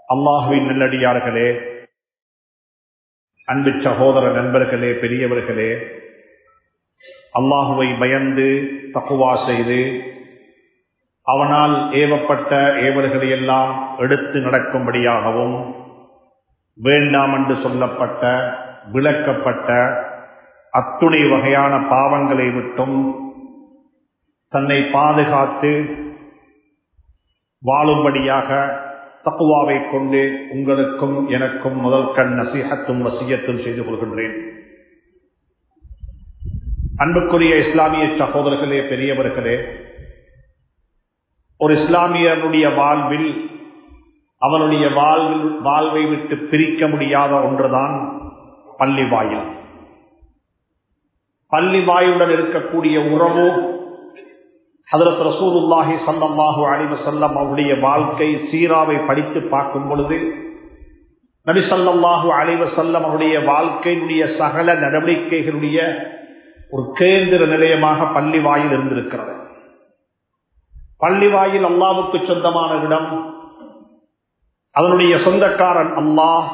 அல்லாஹுவின் நல்லடியார்களே அன்பு சகோதர நண்பர்களே பெரியவர்களே அல்லாஹுவை பயந்து தக்குவா செய்து அவனால் ஏவப்பட்ட ஏவல்களை எல்லாம் எடுத்து நடக்கும்படியாகவும் வேண்டாம் என்று சொல்லப்பட்ட விளக்கப்பட்ட அத்துணை வகையான பாவங்களை விட்டும் தன்னை பாதுகாத்து வாழும்படியாக தக்குவாவை கொண்டு உங்களுக்கும் எனக்கும் முதல் கண் நசீகத்தும் வசியத்தும் செய்து கொள்கின்றேன் அன்புக்குரிய இஸ்லாமிய சகோதரர்களே பெரியவர்களே ஒரு இஸ்லாமியனுடைய வாழ்வில் அவனுடைய வாழ்வில் வாழ்வை விட்டு பிரிக்க முடியாத ஒன்றுதான் பள்ளி வாயில் பள்ளி வாயுடன் இருக்கக்கூடிய உறவு ஹதரத் ரசூலுல்லாஹி சல்லல்லாஹு அலிவ செல்லம் அவருடைய வாழ்க்கை சீராவை படித்து பார்க்கும் பொழுது நபி சல்லாஹூ அலிவ செல்லம் அவருடைய வாழ்க்கையினுடைய சகல நடவடிக்கைகளுடைய ஒரு கேந்திர நிலையமாக பள்ளி வாயில் இருந்திருக்கிறது பள்ளி வாயில் அல்லாவுக்கு சொந்தமான இடம் அதனுடைய சொந்தக்காரன் அல்லாஹ்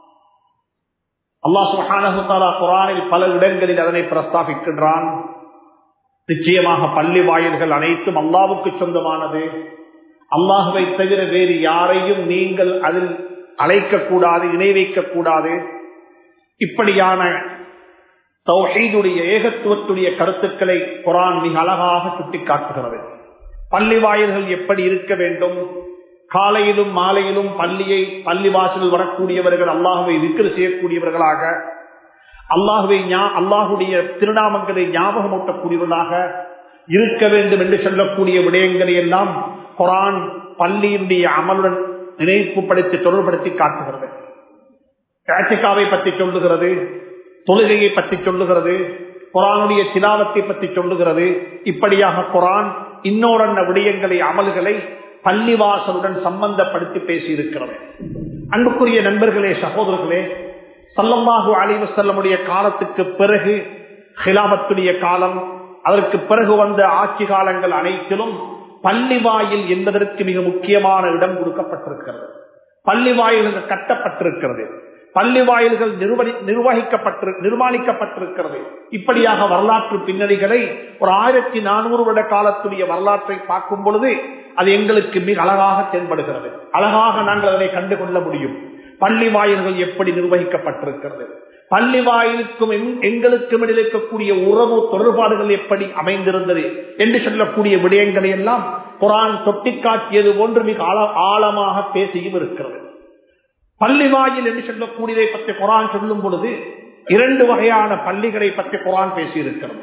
அல்லாஹ் சுஹானஹுத்தாலா குரானில் பல இடங்களில் அதனை பிரஸ்தாபிக்கின்றான் நிச்சயமாக பள்ளி வாயில்கள் அனைத்தும் அல்லாவுக்கு சொந்தமானது அல்லாஹுவை தவிர வேறு யாரையும் நீங்கள் அதில் அழைக்கக்கூடாது இணை வைக்கக்கூடாது இப்படியான தௌஹீதுடைய ஏகத்துவத்துடைய கருத்துக்களை குரான் மிக அழகாக சுட்டிக்காட்டுகிறது பள்ளி வாயில்கள் எப்படி இருக்க வேண்டும் காலையிலும் மாலையிலும் பள்ளியை பள்ளி வாசலில் வரக்கூடியவர்கள் அல்லாஹுவை விக்கிர செய்யக்கூடியவர்களாக அல்லாஹுவை அல்லாஹுடைய திருநாமங்களை ஞாபகமூட்டக்கூடியவர்களாக இருக்க வேண்டும் என்று சொல்லக்கூடிய விடயங்களை எல்லாம் குரான் பள்ளியினுடைய அமலுடன் நினைப்புப்படுத்தி தொடர்படுத்தி காட்டுகிறது காட்சிக்காவை பற்றி சொல்லுகிறது தொழுகையை பற்றி சொல்லுகிறது குரானுடைய சிலாவத்தை பற்றி சொல்லுகிறது இப்படியாக குரான் இன்னொரு விடயங்களை அமல்களை பள்ளிவாசலுடன் சம்பந்தப்படுத்தி பேசியிருக்கிறது அன்புக்குரிய நண்பர்களே சகோதரர்களே சல்லம்மாஹு அலிவசல்லமுடைய காலத்துக்கு பிறகு ஹிலாபத்துடைய காலம் அதற்கு பிறகு வந்த ஆட்சி காலங்கள் அனைத்திலும் பள்ளி வாயில் என்பதற்கு மிக முக்கியமான இடம் கொடுக்கப்பட்டிருக்கிறது பள்ளி வாயில்கள் கட்டப்பட்டிருக்கிறது பள்ளி வாயில்கள் நிர்வகிக்கப்பட்டு நிர்மாணிக்கப்பட்டிருக்கிறது இப்படியாக வரலாற்று பின்னணிகளை ஒரு ஆயிரத்தி நானூறு வருட காலத்துடைய வரலாற்றை பார்க்கும் பொழுது அது எங்களுக்கு மிக அழகாக தென்படுகிறது அழகாக நாங்கள் அதனை கண்டுகொள்ள முடியும் பள்ளி வாயில்கள் எப்படி நிர்வகிக்கப்பட்டிருக்கிறது பள்ளி வாயிலுக்கும் எங்களுக்கும் இடையில் இருக்கக்கூடிய உறவு தொடர்பாடுகள் எப்படி அமைந்திருந்தது என்று சொல்லக்கூடிய விடயங்களை எல்லாம் குரான் தொட்டிக்காட்டியது போன்று மிக ஆழமாக பேசியும் இருக்கிறது பள்ளி வாயில் என்று சொல்லக்கூடியதை பற்றி குரான் சொல்லும் பொழுது இரண்டு வகையான பள்ளிகளை பற்றி குரான் பேசியிருக்கிறது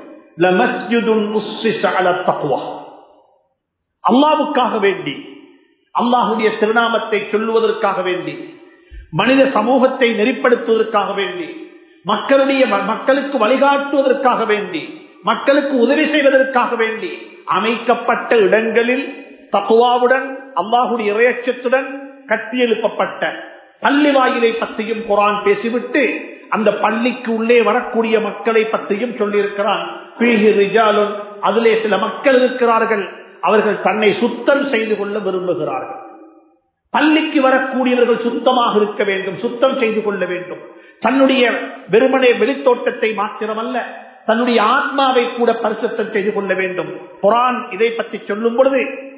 அல்லாவுக்காக வேண்டி அல்லாஹுடைய திருநாமத்தை சொல்லுவதற்காக வேண்டி மனித சமூகத்தை நெறிப்படுத்துவதற்காக வேண்டி மக்களுடைய மக்களுக்கு வழிகாட்டுவதற்காக வேண்டி மக்களுக்கு உதவி செய்வதற்காக வேண்டி அமைக்கப்பட்ட இடங்களில் தக்குவாவுடன் அல்லாஹுடைய இறையச்சத்துடன் கட்டியெழுப்பப்பட்ட பள்ளி வாயிலை பற்றியும் குரான் பேசிவிட்டு அந்த பள்ளிக்கு உள்ளே வரக்கூடிய மக்களை பற்றியும் சொல்லியிருக்கிறான் அதிலே சில மக்கள் இருக்கிறார்கள் அவர்கள் தன்னை சுத்தம் செய்து கொள்ள விரும்புகிறார்கள் பள்ளிக்கு வரக்கூடியவர்கள் சுத்தமாக இருக்க வேண்டும் சுத்தம் செய்து கொள்ள வேண்டும் தன்னுடைய வெறுமனே வெளித்தோட்டத்தை மாத்திரமல்ல தன்னுடைய ஆத்மாவை கூட பரிசுத்தம் செய்து கொள்ள வேண்டும் குரான் இதை பற்றி சொல்லும் பொழுது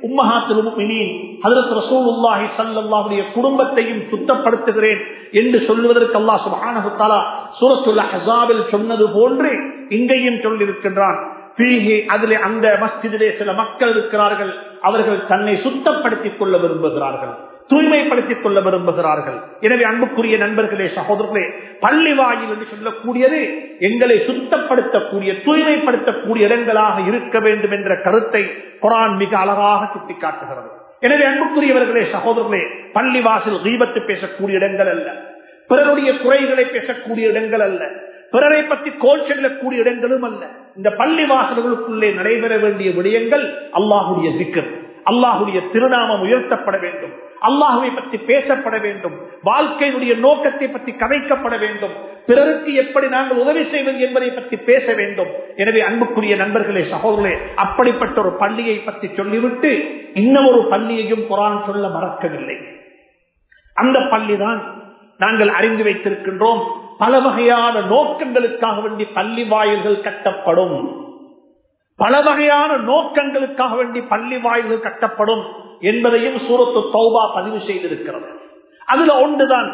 உம்மஹாத்துல்லாஹி குடும்பத்தையும் சுத்தப்படுத்துகிறேன் என்று சொல்லுவதற்கு அல்லா சுபானகுத்தாலா சூரத்துல்ல ஹசாவில் சொன்னது போன்று இங்கேயும் சொல்லியிருக்கின்றான் அதிலே அந்த மஸ்ஜிதிலே சில மக்கள் இருக்கிறார்கள் அவர்கள் தன்னை சுத்தப்படுத்திக் கொள்ள விரும்புகிறார்கள் தூய்மைப்படுத்திக் கொள்ள விரும்புகிறார்கள் எனவே அன்புக்குரிய நண்பர்களே சகோதரர்களே பள்ளி வாயில் என்று சொல்லக்கூடியது எங்களை சுத்தப்படுத்தக்கூடிய தூய்மைப்படுத்தக்கூடிய இடங்களாக இருக்க வேண்டும் என்ற கருத்தை குரான் மிக அழகாக சுட்டிக்காட்டுகிறது எனவே அன்புக்குரியவர்களே சகோதரர்களே பள்ளி வாசல் தீபத்து பேசக்கூடிய இடங்கள் அல்ல பிறருடைய குறைகளை பேசக்கூடிய இடங்கள் அல்ல பிறரை பற்றி கோல் செல்லக்கூடிய இடங்களும் அல்ல இந்த பள்ளி வாசல்களுக்குள்ளே நடைபெற வேண்டிய விடயங்கள் அல்லாஹுடைய சிக்கல் அல்லாஹுடைய திருநாமம் உயர்த்தப்பட வேண்டும் அல்லாஹுவை பற்றி பேசப்பட வேண்டும் வாழ்க்கையினுடைய நோக்கத்தை பற்றி கதைக்கப்பட வேண்டும் பிறருக்கு எப்படி நாங்கள் உதவி செய்வது என்பதை பற்றி பேச வேண்டும் எனவே அன்புக்குரிய நண்பர்களே சகோதரர்களே அப்படிப்பட்ட ஒரு பள்ளியை பற்றி சொல்லிவிட்டு இன்னும் ஒரு பள்ளியையும் குரான் சொல்ல மறக்கவில்லை அந்த பள்ளிதான் நாங்கள் அறிந்து வைத்திருக்கின்றோம் பல வகையான நோக்கங்களுக்காக வேண்டி பள்ளி வாயில்கள் கட்டப்படும் பல வகையான நோக்கங்களுக்காக வேண்டி பள்ளி வாயில்கள் கட்டப்படும் என்பதையும் சூரத்து தௌபா பதிவு செய்திருக்கிறது அதுல ஒன்றுதான்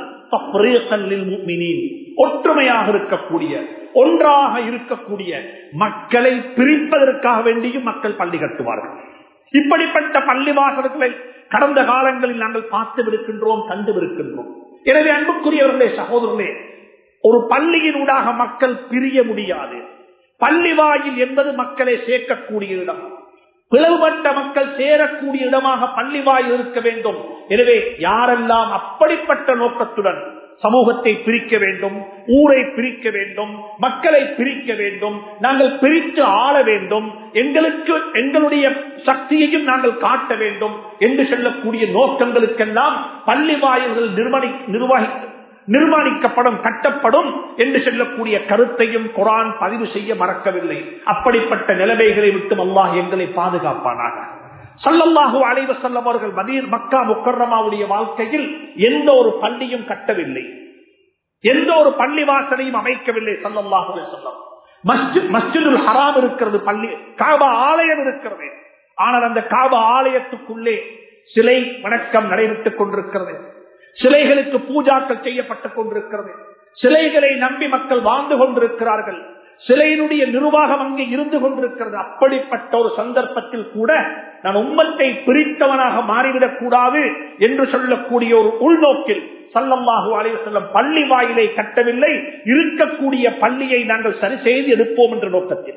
ஒற்றுமையாக இருக்கக்கூடிய ஒன்றாக இருக்கக்கூடிய மக்களை பிரிப்பதற்காக வேண்டியும் மக்கள் பள்ளி கட்டுவார்கள் இப்படிப்பட்ட பள்ளி வாசல்களை கடந்த காலங்களில் நாங்கள் பார்த்து இருக்கின்றோம் கண்டு இருக்கின்றோம் எனவே அன்புக்குரியவர்களே சகோதரர்களே ஒரு பள்ளியினூடாக மக்கள் பிரிய முடியாது பள்ளி வாயில் என்பது மக்களை சேர்க்கக்கூடிய இடம் பிளவுபட்ட மக்கள் சேரக்கூடிய இடமாக பள்ளி வாயில் இருக்க வேண்டும் எனவே யாரெல்லாம் அப்படிப்பட்ட நோக்கத்துடன் சமூகத்தை பிரிக்க வேண்டும் ஊரை பிரிக்க வேண்டும் மக்களை பிரிக்க வேண்டும் நாங்கள் பிரித்து ஆள வேண்டும் எங்களுக்கு எங்களுடைய சக்தியையும் நாங்கள் காட்ட வேண்டும் என்று சொல்லக்கூடிய நோக்கங்களுக்கெல்லாம் பள்ளி வாயில்கள் நிர்மணி நிர்வாகி நிர்மாணிக்கப்படும் கட்டப்படும் என்று சொல்லக்கூடிய கருத்தையும் குரான் பதிவு செய்ய மறக்கவில்லை அப்படிப்பட்ட நிலைமைகளை விட்டு அல்லாஹ் எங்களை பாதுகாப்பானாக சல்லல்லாஹு அலைவ செல்லம் அவர்கள் மதீர் மக்கா முக்கர்ரமாவுடைய வாழ்க்கையில் எந்த ஒரு பள்ளியும் கட்டவில்லை எந்த ஒரு பள்ளி வாசனையும் அமைக்கவில்லை சல்லல்லாஹு செல்லம் மஸ்ஜிதுல் ஹராம் இருக்கிறது பள்ளி காபா ஆலயம் இருக்கிறது ஆனால் அந்த காபா ஆலயத்துக்குள்ளே சிலை வணக்கம் நடைபெற்றுக் கொண்டிருக்கிறது சிலைகளுக்கு பூஜாக்கள் செய்யப்பட்டுக் கொண்டிருக்கிறது சிலைகளை நம்பி மக்கள் வாழ்ந்து கொண்டிருக்கிறார்கள் சிலையினுடைய நிர்வாகம் அங்கே இருந்து கொண்டிருக்கிறது அப்படிப்பட்ட ஒரு சந்தர்ப்பத்தில் கூட நான் உம்மத்தை பிரித்தவனாக மாறிவிடக் கூடாது என்று சொல்லக்கூடிய ஒரு உள்நோக்கில் சல்லல்லாஹு அலைய செல்லம் பள்ளி வாயிலை கட்டவில்லை இருக்கக்கூடிய பள்ளியை நாங்கள் சரி செய்து எடுப்போம் என்ற நோக்கத்தில்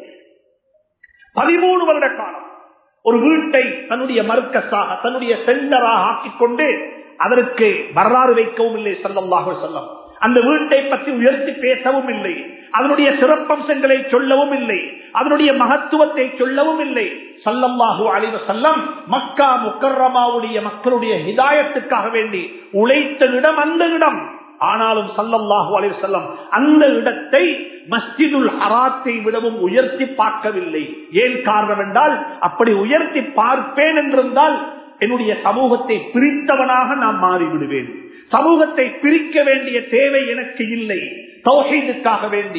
பதிமூணு வருட காலம் ஒரு வீட்டை தன்னுடைய மர்க்கஸாக தன்னுடைய சென்டராக ஆக்கிக் கொண்டு அதற்கு வரலாறு வைக்கவும் இல்லை சல்லல்லாஹு செல்லம் அந்த வீட்டை பற்றி உயர்த்தி பேசவும் இல்லை அதனுடைய சிறப்பம்சங்களை சொல்லவும் இல்லை அதனுடைய மகத்துவத்தை சொல்லவும் இல்லை சல்லல்லாஹு அலிவ செல்லம் மக்கா முக்கர்ரமாவுடைய மக்களுடைய ஹிதாயத்துக்காக வேண்டி உழைத்த இடம் அந்த இடம் ஆனாலும் சல்லல்லாஹு அலைஹி செல்லம் அந்த இடத்தை மஸ்ஜிதுல் ஹராத்தை விடவும் உயர்த்தி பார்க்கவில்லை ஏன் காரணம் என்றால் அப்படி உயர்த்தி பார்ப்பேன் என்றிருந்தால் என்னுடைய சமூகத்தை பிரித்தவனாக நான் மாறிவிடுவேன் சமூகத்தை பிரிக்க வேண்டிய தேவை எனக்கு இல்லை தௌஹீதுக்காக வேண்டி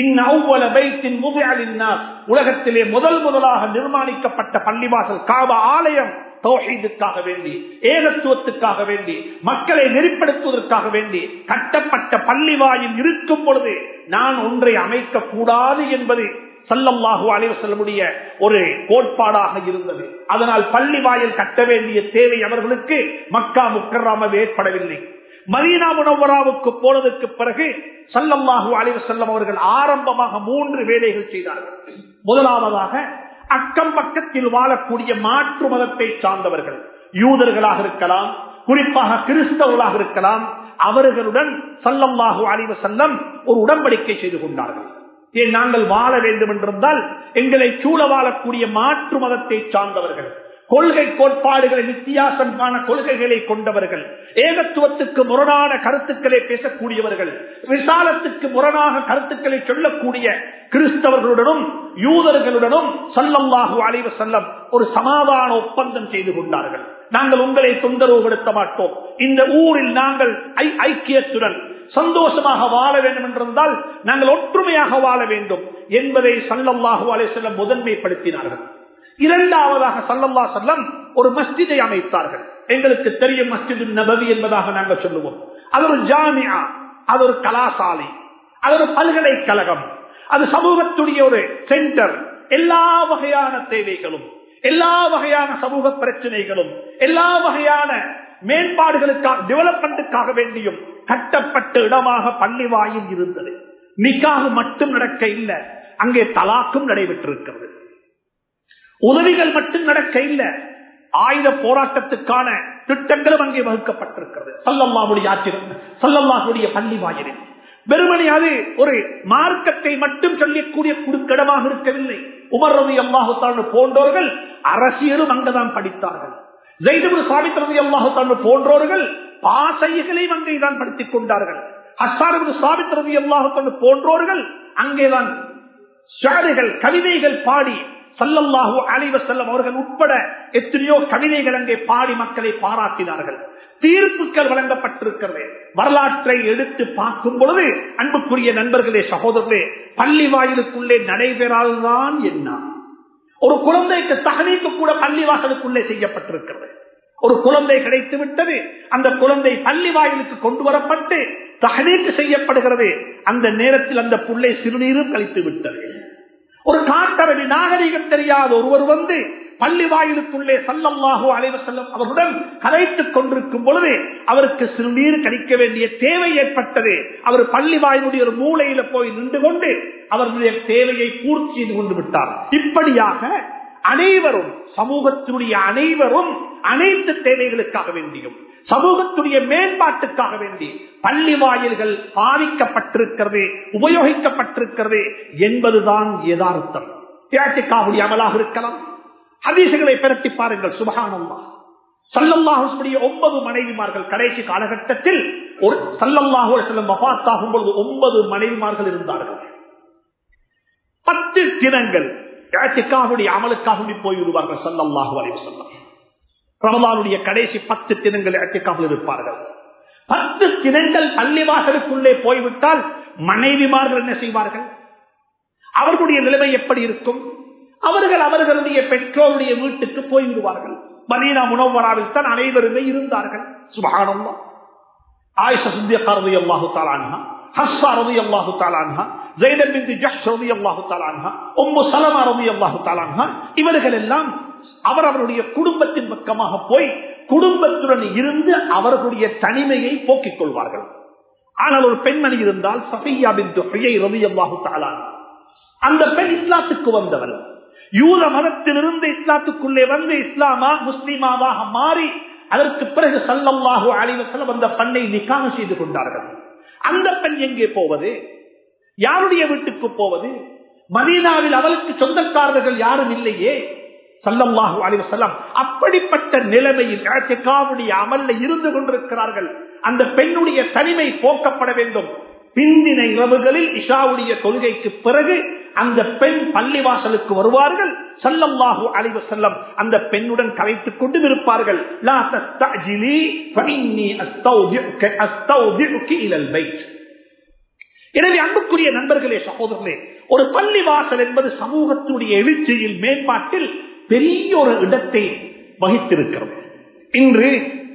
உலகத்திலே முதல் முதலாக நிர்மாணிக்கப்பட்ட பள்ளிவாசல் காப ஆலயம் தௌஹீதுக்காக வேண்டி ஏகத்துவத்துக்காக வேண்டி மக்களை நெறிப்படுத்துவதற்காக வேண்டி கட்டப்பட்ட பள்ளி வாயில் இருக்கும் பொழுது நான் ஒன்றை அமைக்க கூடாது என்பது சல்லல்லாஹு அலைவசல்லமுடைய ஒரு கோட்பாடாக இருந்தது அதனால் பள்ளி வாயில் கட்ட வேண்டிய தேவை அவர்களுக்கு மக்கா முக்கராமல் ஏற்படவில்லை மதீனா முனவராவுக்கு போனதற்கு பிறகு சல்லல்லாஹு அலைவசல்லம் அவர்கள் ஆரம்பமாக மூன்று வேலைகள் செய்தார்கள் முதலாவதாக அக்கம் பக்கத்தில் வாழக்கூடிய மாற்று மதத்தை சார்ந்தவர்கள் யூதர்களாக இருக்கலாம் குறிப்பாக கிறிஸ்தவர்களாக இருக்கலாம் அவர்களுடன் சல்லல்லாஹு அலைவ செல்லம் ஒரு உடன்படிக்கை செய்து கொண்டார்கள் ஏன் நாங்கள் வாழ வேண்டும் என்றிருந்தால் எங்களை சூழ வாழக்கூடிய மாற்று மதத்தை சார்ந்தவர்கள் கொள்கை கோட்பாடுகளை வித்தியாசமான கொள்கைகளை கொண்டவர்கள் ஏகத்துவத்துக்கு முரணான கருத்துக்களை பேசக்கூடியவர்கள் விசாலத்துக்கு முரணாக கருத்துக்களை சொல்லக்கூடிய கிறிஸ்தவர்களுடனும் யூதர்களுடனும் சல்லல்லாஹு அலைவ செல்லம் ஒரு சமாதான ஒப்பந்தம் செய்து கொண்டார்கள் நாங்கள் உங்களை தொந்தரவுபடுத்த மாட்டோம் இந்த ஊரில் நாங்கள் ஐக்கியத்துடன் சந்தோஷமாக வாழ வேண்டும் என்றிருந்தால் நாங்கள் ஒற்றுமையாக வாழ வேண்டும் என்பதை சல்லல்லாஹு அலை செல்லம் முதன்மைப்படுத்தினார்கள் இரண்டாவதாக சல்லல்லா செல்லம் ஒரு மஸ்ஜிதை அமைத்தார்கள் எங்களுக்கு தெரியும் மஸ்ஜிது நபவி என்பதாக நாங்கள் சொல்லுவோம் அது ஒரு ஜாமியா அது ஒரு கலாசாலை அது ஒரு பல்கலைக்கழகம் அது சமூகத்துடைய ஒரு சென்டர் எல்லா வகையான தேவைகளும் எல்லா வகையான சமூக பிரச்சனைகளும் எல்லா வகையான மேம்பாடுகளுக்காக டெவலப்மெண்ட்டுக்காக வேண்டியும் கட்டப்பட்ட இடமாக பள்ளி வாயில் இருந்தது நிக்காக மட்டும் நடக்க இல்லை அங்கே தலாக்கும் நடைபெற்றிருக்கிறது உதவிகள் மட்டும் நடக்க இல்லை ஆயுத போராட்டத்துக்கான திட்டங்களும் அங்கே வகுக்கப்பட்டிருக்கிறது சல்லம்மாவுடைய ஆட்சியம் சல்லம்மாவுடைய பள்ளி வாயிலில் வெறுமனே அது ஒரு மார்க்கத்தை மட்டும் சொல்லக்கூடிய குடுக்கிடமாக இருக்கவில்லை உமர் ரவி அல்லாஹு போன்றவர்கள் அரசியலும் அங்குதான் படித்தார்கள் ஜெய்தபுர சாபித் ரவி அல்லாஹு போன்றவர்கள் பாசைகளையும் அங்கே தான் படித்துக் கொண்டார்கள் அசாரபு சாபித் ரவி அல்லாஹு போன்றோர்கள் அங்கேதான் ஷாடுகள் கவிதைகள் பாடி சல்லல்லாஹு அலைவ செல்லம் அவர்கள் உட்பட எத்தனையோ கவிதைகள் அங்கே பாடி மக்களை பாராட்டினார்கள் தீர்ப்புகள் வழங்கப்பட்டிருக்கிறது செய்யப்பட்டிருக்கிறது வரலாற்றை எடுத்து பார்க்கும் பொழுது அன்புக்குரிய நண்பர்களே சகோதரர்களே பள்ளி வாயிலுக்குள்ளே நடைபெறால்தான் என்ன ஒரு குழந்தைக்கு தகனீக்கு கூட பள்ளி வாசலுக்குள்ளே செய்யப்பட்டிருக்கிறது ஒரு குழந்தை கிடைத்து விட்டது அந்த குழந்தை பள்ளி வாயிலுக்கு கொண்டு வரப்பட்டு தகனீக்கு செய்யப்படுகிறது அந்த நேரத்தில் அந்த புள்ளை சிறுநீரும் கழித்து விட்டது ஒரு காட்டரவி நாகரிகம் தெரியாத ஒருவர் வந்து பள்ளி வாயிலுக்குள்ளே சல்லல்லாஹோ அலைவ செல்லும் அவருடன் கலைத்துக் கொண்டிருக்கும் பொழுது அவருக்கு சிறுநீர் கழிக்க வேண்டிய தேவை ஏற்பட்டது அவர் பள்ளி வாயிலுடைய ஒரு மூலையில போய் நின்று கொண்டு அவர்களுடைய தேவையை பூர்த்தி செய்து கொண்டு விட்டார் இப்படியாக அனைவரும் சமூகத்தினுடைய அனைவரும் அனைத்து தேவைகளுக்காக வேண்டியும் சமூகத்துடைய மேம்பாட்டுக்காக வேண்டி பள்ளி வாயில்கள் பாதிக்கப்பட்டிருக்கிறது உபயோகிக்கப்பட்டிருக்கிறது என்பதுதான் யதார்த்தம் தியாட்டிக்காவுடைய அமலாக இருக்கலாம் ஹதீசுகளை பிரட்டி பாருங்கள் சுபகானம்மா சல்லல்லாஹுடைய ஒன்பது மனைவிமார்கள் கடைசி காலகட்டத்தில் ஒரு சல்லல்லாஹு செல்லும் வபாத்தாகும் பொழுது ஒன்பது மனைவிமார்கள் இருந்தார்கள் பத்து தினங்கள் தியாட்டிக்காவுடைய அமலுக்காக போய்விடுவார்கள் சல்லல்லாஹு அலைவு சொல்லம் ரமலானுடைய கடைசி பத்து தினங்கள் இடத்திற்காக இருப்பார்கள் பத்து தினங்கள் பள்ளிவாசலுக்குள்ளே போய்விட்டால் மனைவிமார்கள் என்ன செய்வார்கள் அவர்களுடைய நிலைமை எப்படி இருக்கும் அவர்கள் அவர்களுடைய பெற்றோருடைய வீட்டுக்கு போய்விடுவார்கள் மதீனா முனவராவில் தான் அனைவருமே இருந்தார்கள் சுபானம் ஆயுஷ சுத்தியக்காரதி அல்லாஹு தாலான்ஹா ஹஸ்ஸா ரவி அல்லாஹு தாலான்ஹா ஜெய்தன் பின் ஜஹ் ரவி அல்லாஹு தாலான்ஹா உம்மு சலமா ரவி அல்லாஹு தாலான்ஹா இவர்கள் எல்லாம் அவர் அவருடைய குடும்பத்தின் பக்கமாக போய் குடும்பத்துடன் இருந்து அவர்களுடைய தனிமையை போக்கிக் கொள்வார்கள் ஆனால் ஒரு பெண்மணி இருந்தால் சஃபியா பின் ரவி அல்லாஹு தாலான் அந்த பெண் இஸ்லாத்துக்கு வந்தவர் யூத மதத்திலிருந்து இஸ்லாத்துக்குள்ளே வந்து இஸ்லாமா முஸ்லிமாவாக மாறி அதற்கு பிறகு சல்லல்லாஹு அலிவசலம் அந்த பெண்ணை நிக்காக செய்து கொண்டார்கள் அந்த பெண் எங்கே போவது யாருடைய வீட்டுக்கு போவது மதீனாவில் அவளுக்கு சொந்தக்காரர்கள் யாரும் இல்லையே சல்லல்லாஹு அலிவசல்லாம் அப்படிப்பட்ட நிலைமையில் காவுடைய அமல்ல இருந்து கொண்டிருக்கிறார்கள் அந்த பெண்ணுடைய தனிமை போக்கப்பட வேண்டும் பிந்தின இரவுகளில் இஷாவுடைய கொள்கைக்கு பிறகு அந்த பெண் பள்ளிவாசலுக்கு வருவார்கள் சல்லல்லாஹு அலைவ செல்லம் அந்த பெண்ணுடன் கலைத்துக் கொண்டு இருப்பார்கள் லா தஸ்தஜிலி ஃபஇன்னி அஸ்தௌதிஉக அஸ்தௌதிஉக இலல் பைத் எனவே அன்புக்குரிய நண்பர்களே சகோதரர்களே ஒரு பள்ளிவாசல் என்பது சமூகத்துடைய எழுச்சியில் மேம்பாட்டில் பெரிய ஒரு இடத்தை வகித்திருக்கிறது இன்று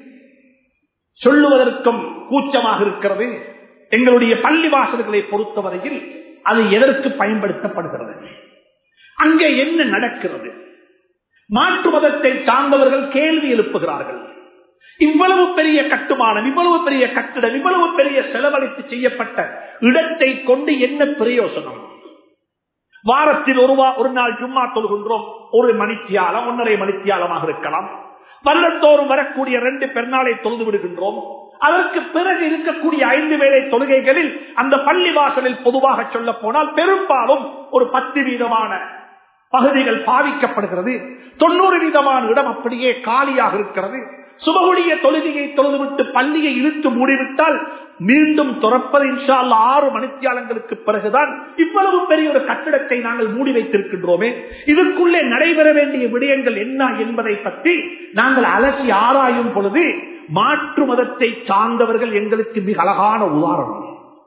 சொல்லுவதற்கும் கூச்சமாக இருக்கிறது எங்களுடைய பள்ளி வாசல்களை பொறுத்தவரையில் அது எதற்கு பயன்படுத்தப்படுகிறது அங்கே என்ன நடக்கிறது மாற்று மதத்தை சார்ந்தவர்கள் கேள்வி எழுப்புகிறார்கள் இவ்வளவு பெரிய கட்டுமானம் இவ்வளவு பெரிய கட்டிடம் இவ்வளவு பெரிய செலவழித்து செய்யப்பட்ட இடத்தை கொண்டு என்ன பிரயோசனம் வாரத்தில் ஒரு ஒரு நாள் ஜும்மா தொழுகின்றோம் ஒரு மணித்தியாலம் ஒன்றரை மணித்தியாலமாக இருக்கலாம் வருடத்தோறும் வரக்கூடிய ரெண்டு பெருநாளை தொழுது விடுகின்றோம் அதற்கு பிறகு இருக்கக்கூடிய ஐந்து வேலை தொழுகைகளில் அந்த பள்ளி வாசலில் பொதுவாக சொல்ல போனால் பெரும்பாலும் ஒரு பத்து வீதமான பகுதிகள் பாதிக்கப்படுகிறது தொண்ணூறு வீதமான இடம் அப்படியே காலியாக இருக்கிறது சுபகுடைய தொழுகையை தொழுதுவிட்டு பள்ளியை இழுத்து மூடிவிட்டால் மீண்டும் துறப்பது இன்ஷால் ஆறு மணித்தியாலங்களுக்கு பிறகுதான் இவ்வளவு பெரிய ஒரு கட்டிடத்தை நாங்கள் மூடி வைத்திருக்கின்றோமே இதற்குள்ளே நடைபெற வேண்டிய விடயங்கள் என்ன என்பதை பற்றி நாங்கள் அலசி ஆராயும் பொழுது மாற்று மதத்தை சார்ந்தவர்கள் எங்களுக்கு மிக அழகான உதாரணம்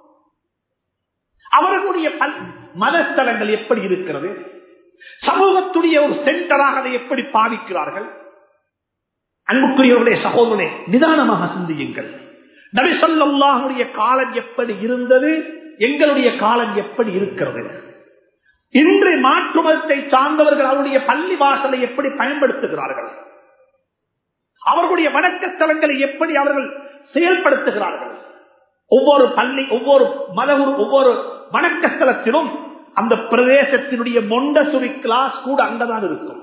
அவர்களுடைய மதஸ்தலங்கள் எப்படி இருக்கிறது சமூகத்துடைய ஒரு சென்டராக அதை எப்படி பாதிக்கிறார்கள் அன்புக்குரியவருடைய சகோதரனே நிதானமாக சிந்தியுங்கள் நபிசல்லாஹுடைய காலம் எப்படி இருந்தது எங்களுடைய காலம் எப்படி இருக்கிறது இன்று மாற்று மதத்தை சார்ந்தவர்கள் அவருடைய பள்ளி வாசலை எப்படி பயன்படுத்துகிறார்கள் அவர்களுடைய வணக்க ஸ்தலங்களை எப்படி அவர்கள் செயல்படுத்துகிறார்கள் ஒவ்வொரு பள்ளி ஒவ்வொரு மதகுரு ஒவ்வொரு வணக்க ஸ்தலத்திலும் அந்த பிரதேசத்தினுடைய மொண்டசுரி கிளாஸ் கூட அங்கதான் இருக்கும்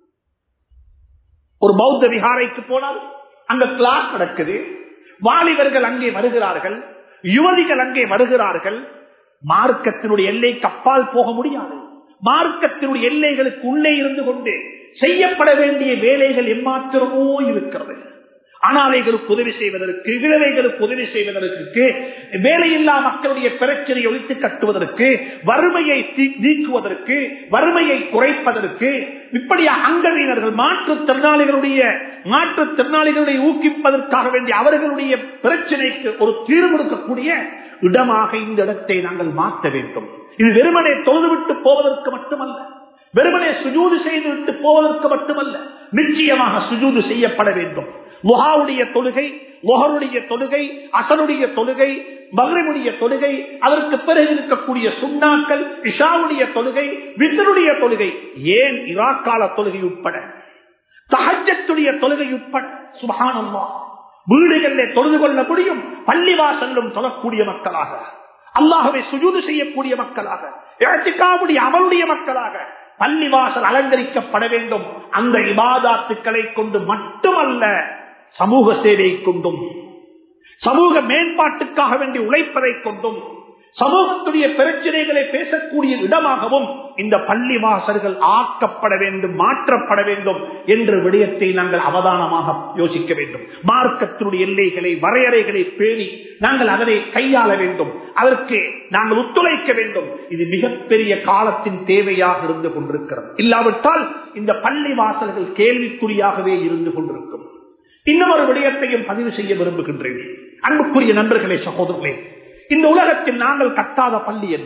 ஒரு பௌத்த விகாரைக்கு போனால் அங்க கிளாஸ் நடக்குது வாலிபர்கள் அங்கே வருகிறார்கள் யுவதிகள் அங்கே வருகிறார்கள் மார்க்கத்தினுடைய எல்லைக்கு அப்பால் போக முடியாது மார்க்கத்தினுடைய எல்லைகளுக்கு உள்ளே இருந்து கொண்டு செய்யப்பட வேண்டிய வேலைகள் எம்மாத்திரமோ இருக்கிறது அனாதைகளுக்கு உதவி செய்வதற்கு விதவைகளுக்கு உதவி செய்வதற்கு வேலையில்லா மக்களுடைய பிரச்சனையை ஒழித்து கட்டுவதற்கு வறுமையை நீக்குவதற்கு வறுமையை குறைப்பதற்கு இப்படி அங்கவீனர்கள் மாற்றுத்திறனாளிகளுடைய மாற்றுத்திறனாளிகளை ஊக்குவிப்பதற்காக வேண்டிய அவர்களுடைய பிரச்சனைக்கு ஒரு தீர்வு கொடுக்கக்கூடிய இடமாக இந்த இடத்தை நாங்கள் மாற்ற வேண்டும் இது வெறுமனே தொழுதுவிட்டு போவதற்கு மட்டுமல்ல வெறுமனே சுஜூது செய்துவிட்டு போவதற்கு மட்டுமல்ல நிச்சயமாக சுஜூது செய்யப்பட வேண்டும் முகாவுடைய தொழுகை முகருடைய தொழுகை அசனுடைய தொழுகை மகரமுடைய தொழுகை அதற்கு பிறகு இருக்கக்கூடிய சுண்ணாக்கள் இஷாவுடைய தொழுகை வித்தனுடைய தொழுகை ஏன் இராக்கால தொழுகை உட்பட தகஜத்துடைய தொழுகை உட்பட சுபானம்மா வீடுகளில் தொழுது கொள்ள முடியும் பள்ளிவாசலும் தொழக்கூடிய மக்களாக அல்லாகவே சுஜூது செய்யக்கூடிய மக்களாக இழத்திக்காவுடைய அமலுடைய மக்களாக பள்ளிவாசல் அலங்கரிக்கப்பட வேண்டும் அந்த இபாதாத்துக்களை கொண்டு மட்டுமல்ல சமூக சேவையை கொண்டும் சமூக மேம்பாட்டுக்காக வேண்டி உழைப்பதை கொண்டும் சமூகத்துடைய பிரச்சனைகளை பேசக்கூடிய இடமாகவும் இந்த பள்ளி வாசல்கள் ஆக்கப்பட வேண்டும் மாற்றப்பட வேண்டும் என்ற விடயத்தை நாங்கள் அவதானமாக யோசிக்க வேண்டும் மார்க்கத்தினுடைய எல்லைகளை வரையறைகளை பேணி நாங்கள் அதனை கையாள வேண்டும் அதற்கு நாங்கள் ஒத்துழைக்க வேண்டும் இது மிகப்பெரிய காலத்தின் தேவையாக இருந்து கொண்டிருக்கிறது இல்லாவிட்டால் இந்த பள்ளி வாசல்கள் கேள்விக்குறியாகவே இருந்து கொண்டிருக்கும் இன்னொரு விடயத்தையும் பதிவு செய்ய விரும்புகின்றேன் அன்புக்குரிய நண்பர்களே சகோதரர்களே இந்த உலகத்தில் நாங்கள் கட்டாத பள்ளி என்ன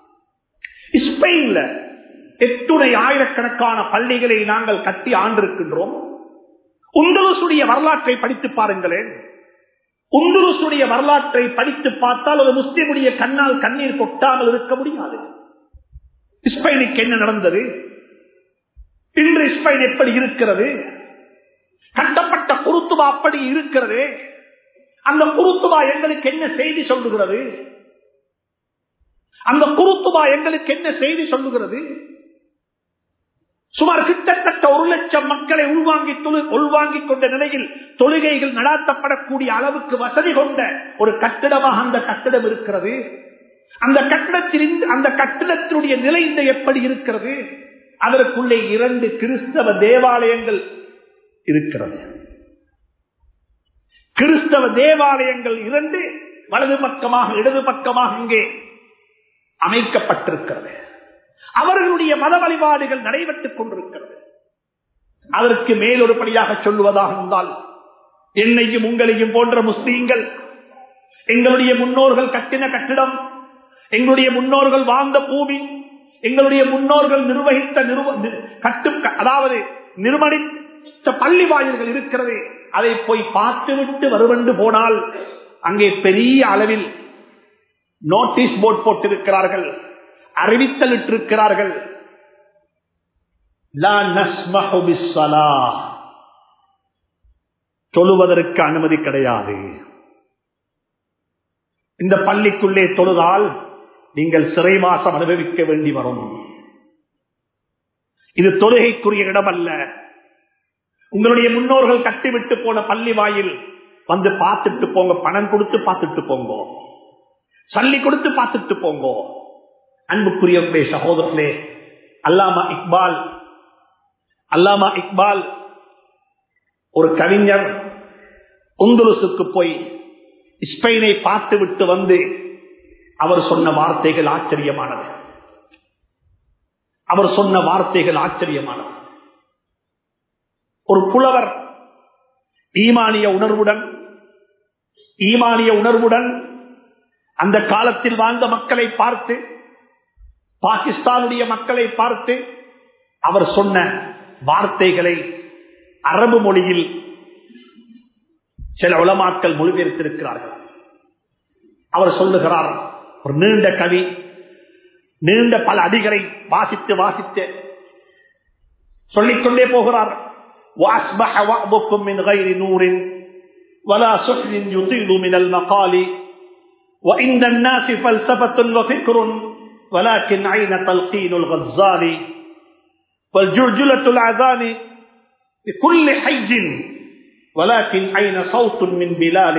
ஸ்பெயின்ல எட்டுணை ஆயிரக்கணக்கான பள்ளிகளை நாங்கள் கட்டி ஆண்டிருக்கின்றோம் உங்களுடைய வரலாற்றை படித்து பாருங்களேன் உங்களுடைய வரலாற்றை படித்து பார்த்தால் ஒரு முஸ்லிமுடைய கண்ணால் கண்ணீர் கொட்டாமல் இருக்க முடியாது ஸ்பெயினுக்கு என்ன நடந்தது இன்று ஸ்பெயின் எப்படி இருக்கிறது கட்டப்பட்ட குருத்துவா அப்படி இருக்கிறது அந்த குருத்துவா எங்களுக்கு என்ன செய்தி சொல்லுகிறது அந்த குருத்துவா எங்களுக்கு என்ன செய்தி சொல்லுகிறது சுமார் கிட்டத்தட்ட ஒரு லட்சம் மக்களை உள்வாங்கி உள்வாங்கிக் கொண்ட நிலையில் தொழுகைகள் நடாத்தப்படக்கூடிய அளவுக்கு வசதி கொண்ட ஒரு கட்டிடமாக அந்த கட்டிடம் இருக்கிறது அந்த கட்டிடத்தில் அந்த கட்டிடத்தினுடைய நிலை இந்த எப்படி இருக்கிறது அதற்குள்ளே இரண்டு கிறிஸ்தவ தேவாலயங்கள் இருக்கிறது கிறிஸ்தவ தேவாலயங்கள் இரண்டு வலது பக்கமாக இடது பக்கமாக இங்கே அமைக்கப்பட்டிருக்கிறது அவர்களுடைய மத வழிபாடுகள் நடைபெற்றுக் கொண்டிருக்கிறது அதற்கு மேலொருபடியாக சொல்லுவதாக இருந்தால் என்னையும் உங்களையும் போன்ற முஸ்லீம்கள் எங்களுடைய முன்னோர்கள் கட்டின கட்டிடம் எங்களுடைய முன்னோர்கள் வாழ்ந்த பூமி எங்களுடைய முன்னோர்கள் நிர்வகித்த கட்டு அதாவது நிர்மணித்த பள்ளி வாயில்கள் இருக்கிறது அதை போய் பார்த்துவிட்டு வருவென்று போனால் அங்கே பெரிய அளவில் நோட்டீஸ் போர்ட் போட்டிருக்கிறார்கள் அறிவித்தல் இட்டிருக்கிறார்கள் தொழுவதற்கு அனுமதி கிடையாது இந்த பள்ளிக்குள்ளே தொழுதால் நீங்கள் சிறைவாசம் அனுபவிக்க வேண்டி வரும் இது தொழுகைக்குரிய இடம் அல்ல உங்களுடைய முன்னோர்கள் கட்டிவிட்டு போன பள்ளி வாயில் வந்து பார்த்துட்டு போங்க பணம் கொடுத்து பார்த்துட்டு போங்க சல்லி கொடுத்து பார்த்துட்டு போங்க அன்புக்குரிய சகோதரர்களே அல்லாமா இக்பால் அல்லாமா இக்பால் ஒரு கவிஞர் உந்துலுசுக்கு போய் ஸ்பெயினை பார்த்து விட்டு வந்து அவர் சொன்ன வார்த்தைகள் ஆச்சரியமானது அவர் சொன்ன வார்த்தைகள் ஆச்சரியமானது ஒரு புலவர் ஈமானிய உணர்வுடன் ஈமானிய உணர்வுடன் அந்த காலத்தில் வாழ்ந்த மக்களை பார்த்து பாகிஸ்தானுடைய மக்களை பார்த்து அவர் சொன்ன வார்த்தைகளை அரபு மொழியில் சில உலமாக்கள் மொழிபெயர்த்திருக்கிறார்கள் அவர் சொல்லுகிறார் ஒரு நீண்ட கவி நீண்ட பல அடிகளை வாசித்து வாசித்து சொல்லிக்கொண்டே போகிறார் وأصبح وعظكم من غير نور ولا سحن يطيل من المقال وإن الناس فلسفة وفكر ولكن عين تلقين الغزال والجرجلة العذان بكل حج ولكن أين صوت من بلال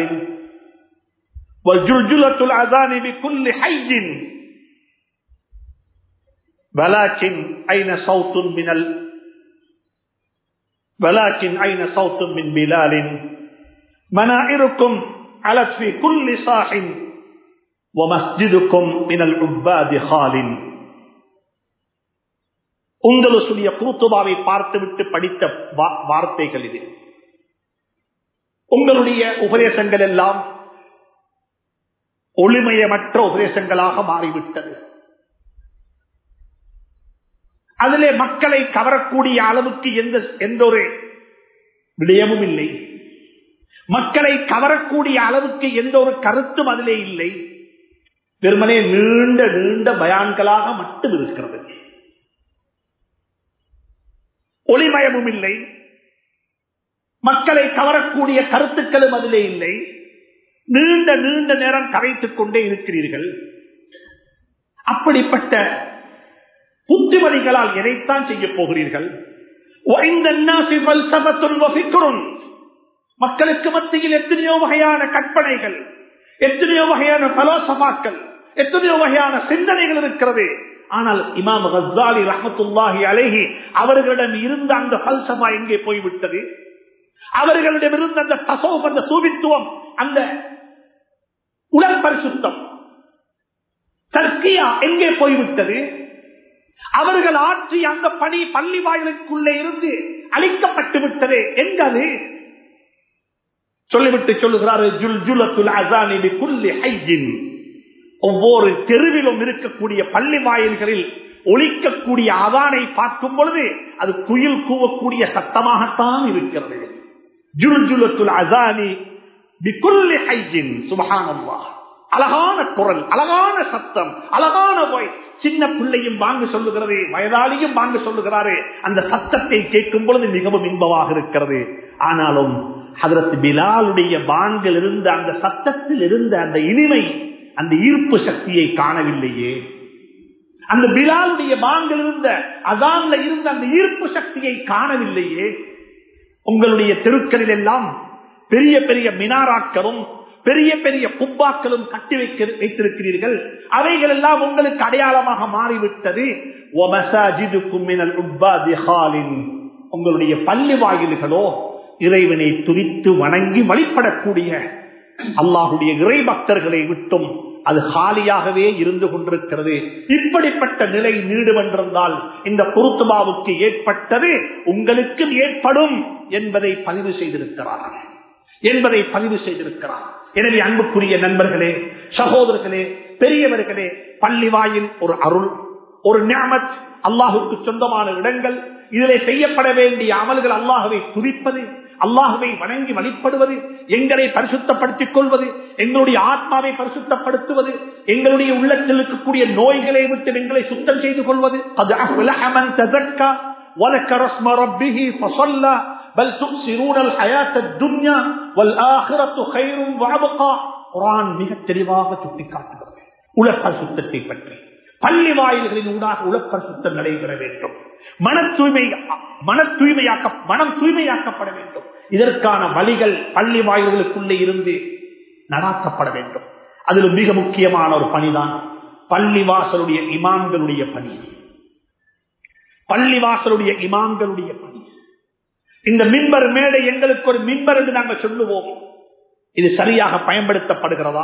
والجرجلة العذان بكل حج ولكن أين صوت من ال ولكن أين صوت من بلال மனாயிருக்கும் அலத்வி குல்லி சாஹின் மினல் உப்பாதி ஹாலின் உங்களுடைய கூத்துபாவை பார்த்துவிட்டு படித்த வார்த்தைகள் இது உங்களுடைய உபதேசங்கள் எல்லாம் ஒளிமயமற்ற உபதேசங்களாக மாறிவிட்டது அதிலே மக்களை கவரக்கூடிய அளவுக்கு எந்த எந்த ஒரு விடயமும் இல்லை மக்களை கவரக்கூடிய அளவுக்கு எந்த ஒரு கருத்தும் அதிலே இல்லை வெறுமனே நீண்ட நீண்ட பயான்களாக மட்டும் இருக்கிறது ஒளிமயமும் இல்லை மக்களை கவரக்கூடிய கருத்துக்களும் அதிலே இல்லை நீண்ட நீண்ட நேரம் கரைத்துக் கொண்டே இருக்கிறீர்கள் அப்படிப்பட்ட புத்திமதிகளால் எதைத்தான் செய்ய போகிறீர்கள் மக்களுக்கு மத்தியில் எத்தனையோ வகையான கற்பனைகள் எத்தனையோ வகையான பலோசமாக்கள் எத்தனையோ வகையான சிந்தனைகள் இருக்கிறது ஆனால் இமாம் ஹசாலி ரஹமத்துல்லாஹி அழகி அவர்களிடம் இருந்த அந்த பல்சமா எங்கே போய்விட்டது அவர்களிடம் இருந்த அந்த தசோப் அந்த சூபித்துவம் அந்த உடல் பரிசுத்தம் தர்க்கியா எங்கே போய்விட்டது அவர்கள் ஆற்றிய அந்த பணி பள்ளி வாயிலுக்குள்ளே இருந்து அழிக்கப்பட்டு விட்டது எங்கது சொல்லிவிட்டு சொல்லுகிறாரு ஜுல் ஜுலத்துல் அசானி குல்லி ஹைஜின் ஒவ்வொரு தெருவிலும் இருக்கக்கூடிய பள்ளி வாயில்களில் ஒழிக்கக்கூடிய அதானை பார்க்கும் பொழுது அது குயில் கூவக்கூடிய சத்தமாகத்தான் இருக்கிறது ஜுல் ஜுலத்துல் அசானி பிகுல்லி ஹைஜின் சுபஹானல்லாஹ் அழகான குரல் அழகான சத்தம் அழகான வாய் சின்ன பிள்ளையும் வாங்க சொல்லுகிறது வயதாளியும் வாங்க சொல்லுகிறாரு அந்த சத்தத்தை கேட்கும் பொழுது மிகவும் இன்பமாக இருக்கிறது ஆனாலும் அதற்கு பிலாலுடைய பாங்கில் இருந்த அந்த சத்தத்தில் இருந்த அந்த இனிமை அந்த ஈர்ப்பு சக்தியை காணவில்லையே அந்த பிலாலுடைய பாங்கில் இருந்த அதான்ல இருந்த அந்த ஈர்ப்பு சக்தியை காணவில்லையே உங்களுடைய தெருக்களில் எல்லாம் பெரிய பெரிய மினாராக்களும் பெரிய பெரிய குப்பாக்களும் கட்டி வைக்க வைத்திருக்கிறீர்கள் அவைகள் எல்லாம் உங்களுக்கு அடையாளமாக மாறிவிட்டது உங்களுடைய பள்ளி வாயில்களோ இறைவனை துரித்து வணங்கி வழிபடக்கூடிய அல்லாஹுடைய இறை பக்தர்களை விட்டும் அது காலியாகவே இருந்து கொண்டிருக்கிறது இப்படிப்பட்ட நிலை நீடுவென்றிருந்தால் இந்த பொருத்துபாவுக்கு ஏற்பட்டது உங்களுக்கும் ஏற்படும் என்பதை பதிவு செய்திருக்கிறார்கள் என்பதை பதிவு செய்திருக்கிறார் எனவே அன்புக்குரிய நண்பர்களே சகோதரர்களே பெரியவர்களே பள்ளி வாயில் ஒரு அருள் ஒரு ஞாமத் அல்லாஹுக்கு சொந்தமான இடங்கள் இதிலே செய்யப்பட வேண்டிய அமல்கள் அல்லாஹுவை துதிப்பது அல்லாஹுவை வணங்கி வழிபடுவது எங்களை பரிசுத்தப்படுத்திக் கொள்வது எங்களுடைய ஆத்மாவை பரிசுத்தப்படுத்துவது எங்களுடைய உள்ளத்தில் இருக்கக்கூடிய நோய்களை விட்டு எங்களை சுத்தம் செய்து கொள்வது அது அஹ்லஹமன் தஸக்கா وذكر اسم ربه فصلى بل تؤثرون الحياة الدنيا والآخرة خير وأبقى குரான் மிக தெளிவாக சுட்டிக்காட்டுகிறது உலப்பர் சுத்தத்தை பற்றி பள்ளி வாயில்களின் ஊடாக உலப்பர் சுத்தம் நடைபெற வேண்டும் மன தூய்மை மன தூய்மையாக்க மனம் தூய்மையாக்கப்பட வேண்டும் இதற்கான வழிகள் பள்ளி வாயில்களுக்குள்ளே இருந்து நடாக்கப்பட வேண்டும் அதில் மிக முக்கியமான ஒரு பணிதான் பள்ளி வாசலுடைய இமாம்களுடைய பணி பள்ளிவாசலுடைய இமாம்களுடைய பணி இந்த மின்பர் மேடை எங்களுக்கு ஒரு மின்பர் என்று நாங்கள் சொல்லுவோம் இது சரியாக பயன்படுத்தப்படுகிறதா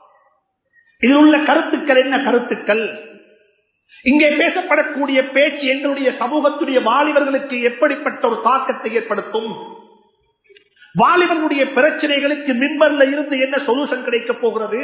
இதில் உள்ள கருத்துக்கள் என்ன கருத்துக்கள் இங்கே பேசப்படக்கூடிய பேச்சு எங்களுடைய சமூகத்துடைய வாலிபர்களுக்கு எப்படிப்பட்ட ஒரு தாக்கத்தை ஏற்படுத்தும் வாலிபர்களுடைய பிரச்சனைகளுக்கு மின்பர்ல இருந்து என்ன சொல்யூஷன் கிடைக்க போகிறது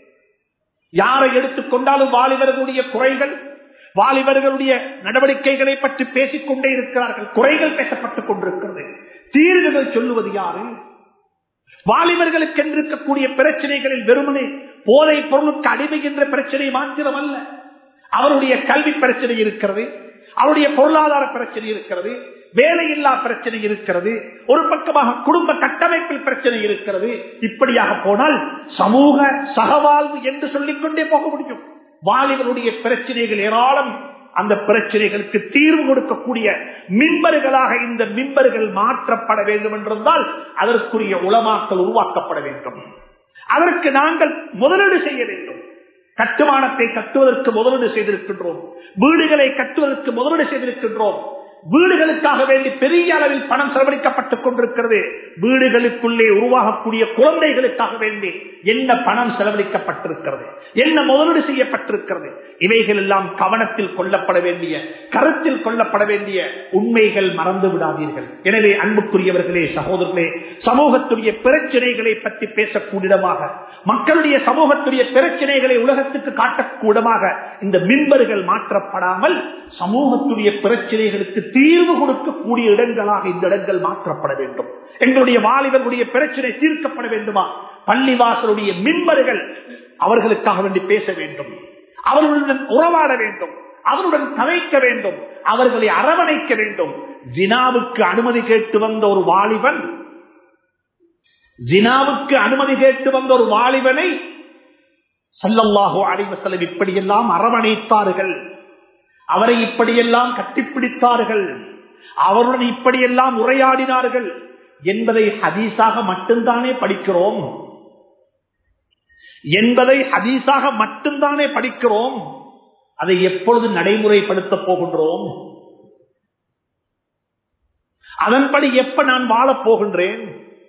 யாரை எடுத்துக்கொண்டாலும் வாலிபர்களுடைய குறைகள் வாலிபர்களுடைய நடவடிக்கைகளை பற்றி பேசிக் கொண்டே இருக்கிறார்கள் குறைகள் பேசப்பட்டுக் கொண்டிருக்கிறது தீர்வுகள் சொல்லுவது யாரு வாலிபர்களுக்கு இருக்கக்கூடிய பிரச்சனைகளில் வெறுமனே போதை பொருளுக்கு அடிமை என்ற பிரச்சனை மாத்திரம் அல்ல அவருடைய கல்வி பிரச்சனை இருக்கிறது அவருடைய பொருளாதார பிரச்சனை இருக்கிறது வேலையில்லா பிரச்சனை இருக்கிறது ஒரு பக்கமாக குடும்ப கட்டமைப்பில் பிரச்சனை இருக்கிறது இப்படியாக போனால் சமூக சகவாழ்வு என்று சொல்லிக்கொண்டே போக முடியும் வாலிபருடைய பிரச்சனைகள் ஏராளம் அந்த பிரச்சனைகளுக்கு தீர்வு கொடுக்கக்கூடிய மின்பர்களாக இந்த மின்பர்கள் மாற்றப்பட வேண்டும் என்றிருந்தால் அதற்குரிய உளமாக்கல் உருவாக்கப்பட வேண்டும் அதற்கு நாங்கள் முதலீடு செய்ய வேண்டும் கட்டுமானத்தை கட்டுவதற்கு முதலீடு செய்திருக்கின்றோம் வீடுகளை கட்டுவதற்கு முதலீடு செய்திருக்கின்றோம் வீடுகளுக்காக வேண்டி பெரிய அளவில் பணம் செலவழிக்கப்பட்டுக் கொண்டிருக்கிறது வீடுகளுக்குள்ளே உருவாகக்கூடிய குழந்தைகளுக்காக வேண்டி என்ன பணம் செலவழிக்கப்பட்டிருக்கிறது என்ன முதலீடு செய்யப்பட்டிருக்கிறது இவைகள் எல்லாம் கவனத்தில் கொள்ளப்பட வேண்டிய கருத்தில் கொள்ளப்பட வேண்டிய உண்மைகள் மறந்து விடாதீர்கள் எனவே அன்புக்குரியவர்களே சகோதரர்களே சமூகத்துடைய பிரச்சனைகளை பற்றி பேசக்கூடியமாக மக்களுடைய சமூகத்துடைய பிரச்சனைகளை உலகத்துக்கு காட்டக்கூடமாக இந்த மின்பர்கள் மாற்றப்படாமல் சமூகத்துடைய பிரச்சனைகளுக்கு தீர்வு கொடுக்கக்கூடிய இடங்களாக இந்த இடங்கள் மாற்றப்பட வேண்டும் எங்களுடைய வாலிபர்களுடைய பிரச்சனை தீர்க்கப்பட வேண்டுமா பள்ளிவாசலுடைய மின்பர்கள் அவர்களுக்காக வேண்டி பேச வேண்டும் அவர்களுடன் உறவாட வேண்டும் அவருடன் கலைக்க வேண்டும் அவர்களை அரவணைக்க வேண்டும் ஜினாவுக்கு அனுமதி கேட்டு வந்த ஒரு வாலிபன் ஜினாவுக்கு அனுமதி கேட்டு வந்த ஒரு வாலிபனை சல்லல்லாஹோ அலைவசலம் இப்படியெல்லாம் அரவணைத்தார்கள் அவரை இப்படியெல்லாம் கட்டிப்பிடித்தார்கள் அவருடன் இப்படியெல்லாம் உரையாடினார்கள் என்பதை ஹதீஸாக மட்டும்தானே படிக்கிறோம் என்பதை ஹதீஸாக மட்டும்தானே படிக்கிறோம் அதை எப்பொழுது நடைமுறைப்படுத்த போகின்றோம் அதன்படி எப்ப நான் வாழப் போகின்றேன்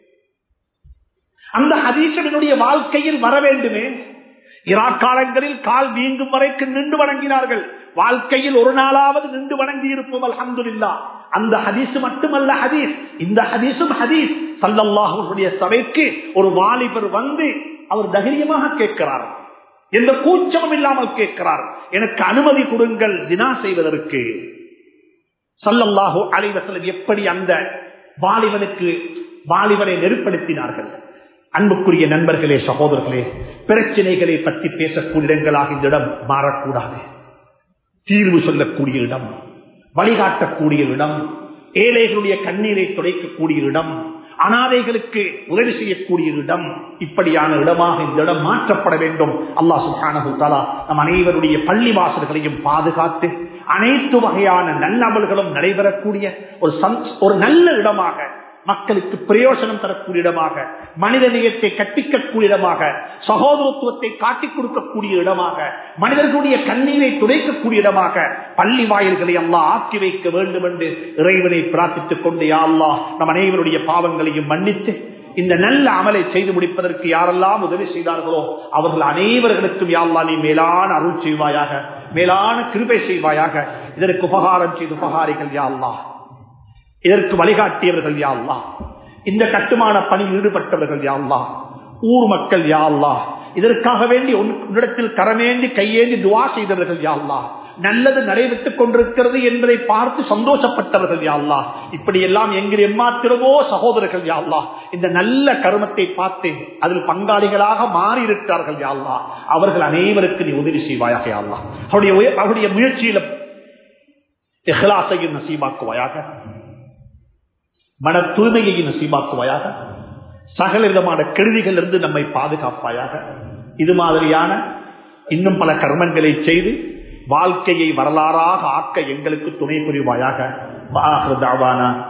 அந்த ஹதீசனுடைய வாழ்க்கையில் வர வேண்டுமே இராக்காலங்களில் கால் வீங்கும் வரைக்கும் நின்று வணங்கினார்கள் வாழ்க்கையில் ஒரு நாளாவது நின்று வணங்கி இருப்போம் அல்ஹம்துலில்லா அந்த ஹதீஸ் மட்டுமல்ல ஹதீஸ் இந்த ஹதீஸும் ஹதீஸ் சல்லல்லாஹுடைய சபைக்கு ஒரு வாலிபர் வந்து அவர் தைரியமாக கேட்கிறார் எந்த கூச்சமும் இல்லாமல் கேட்கிறார் எனக்கு அனுமதி கொடுங்கள் தினா செய்வதற்கு சல்லல்லாஹு அலைவசலம் எப்படி அந்த வாலிபனுக்கு வாலிபனை நெருப்படுத்தினார்கள் அன்புக்குரிய நண்பர்களே சகோதரர்களே பிரச்சனைகளை பற்றி பேசக்கூடிய இடங்களாக இந்த இடம் மாறக்கூடாது தீர்வு சொல்லக்கூடிய இடம் வழிகாட்டக்கூடிய இடம் ஏழைகளுடைய கண்ணீரை துடைக்கக்கூடிய இடம் அனாதைகளுக்கு உதவி செய்யக்கூடிய இடம் இப்படியான இடமாக இந்த இடம் மாற்றப்பட வேண்டும் அல்லா சுஹானு தாலா நம் அனைவருடைய பள்ளி வாசல்களையும் பாதுகாத்து அனைத்து வகையான நல்லமல்களும் நடைபெறக்கூடிய ஒரு ஒரு நல்ல இடமாக மக்களுக்கு பிரயோஜனம் தரக்கூடிய இடமாக மனித நேயத்தை கற்பிக்கக்கூடிய இடமாக சகோதரத்துவத்தை காட்டிக் கொடுக்கக்கூடிய இடமாக மனிதர்களுடைய கண்ணீரை துடைக்கக்கூடிய இடமாக பள்ளி வாயில்களை அல்லா ஆக்கி வைக்க வேண்டும் என்று இறைவனை பிரார்த்தித்துக் கொண்டு அல்லா நம் அனைவருடைய பாவங்களையும் மன்னித்து இந்த நல்ல அமலை செய்து முடிப்பதற்கு யாரெல்லாம் உதவி செய்தார்களோ அவர்கள் அனைவர்களுக்கும் யாழ்லா நீ மேலான அருள் செய்வாயாக மேலான கிருபை செய்வாயாக இதற்கு உபகாரம் செய்து உபகாரிகள் யாழ்லா இதற்கு வழிகாட்டியவர்கள் யாழ்லா இந்த கட்டுமான பணியில் ஈடுபட்டவர்கள் யாழ்லா ஊர் மக்கள் யாழ்லா இதற்காக வேண்டி உன்னிடத்தில் கரமேந்தி கையேந்தி துவா செய்தவர்கள் யாழ்லா நல்லது நடைபெற்றுக் கொண்டிருக்கிறது என்பதை பார்த்து சந்தோஷப்பட்டவர்கள் யாழ்லா இப்படி எல்லாம் எங்கிற எம்மாத்திரமோ சகோதரர்கள் யாழ்லா இந்த நல்ல கருமத்தை பார்த்து அதில் பங்காளிகளாக மாறி இருக்கிறார்கள் யாழ்லா அவர்கள் அனைவருக்கு நீ உதவி செய்வாயாக யாழ்லா அவருடைய அவருடைய முயற்சியில எஹ்லாசையும் நசீபாக்குவாயாக மன தூய்மையை நசீபாக்குவாயாக சகல விதமான கெடுதிகள் இருந்து நம்மை பாதுகாப்பாயாக இது மாதிரியான இன்னும் பல கர்மங்களை செய்து வாழ்க்கையை வரலாறாக ஆக்க எங்களுக்கு துணை புரிவாயாக